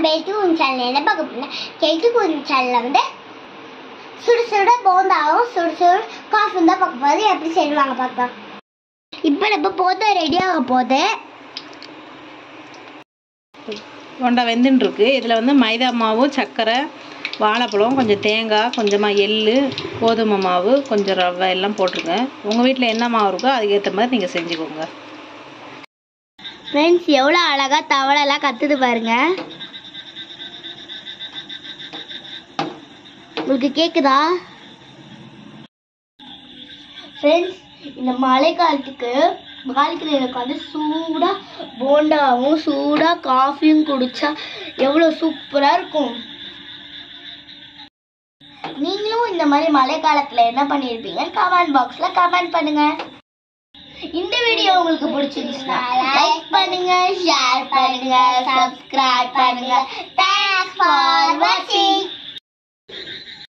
நம்ம எழுத்து சேனல் என்ன பார்க்க போறோம்னா எழுத்து குறிஞ்சி சேனலில் வந்து சுடு சுட போந்தாவும் சுடு சுடு காஃபும் தான் பார்க்க போகுது எப்படி செய்வாங்க பார்க்கலாம் இப்போ நம்ம போதா ரெடி ஆக போகுது போண்டா வெந்துன்னு இருக்கு இதில் வந்து மைதா மாவு சர்க்கரை வாழைப்பழம் கொஞ்சம் தேங்காய் கொஞ்சமாக எள்ளு கோதுமை மாவு கொஞ்சம் ரவை எல்லாம் போட்டுருங்க உங்கள் வீட்டில் என்ன மாவு இருக்கோ அதுக்கேற்ற மாதிரி நீங்கள் செஞ்சுக்கோங்க ஃப்ரெண்ட்ஸ் எவ்வளோ அழகா தவளைலாம் கத்துது பாருங்க உங்களுக்கு கேக்குதா ஃப்ரெண்ட்ஸ் இந்த மழை காலத்துக்கு பால்கனியில் வந்து சூடாக போண்டாவும் சூடாக காஃபியும் குடிச்சா எவ்வளோ சூப்பராக இருக்கும் நீங்களும் இந்த மாதிரி மழை காலத்தில் என்ன பண்ணியிருப்பீங்க கமெண்ட் பாக்ஸில் கமெண்ட் பண்ணுங்க இந்த வீடியோ உங்களுக்கு பிடிச்சிருந்துச்சுன்னா லைக் பண்ணுங்க ஷேர் பண்ணுங்க சப்ஸ்கிரைப் பண்ணுங்க தேங்க்ஸ் ஃபார்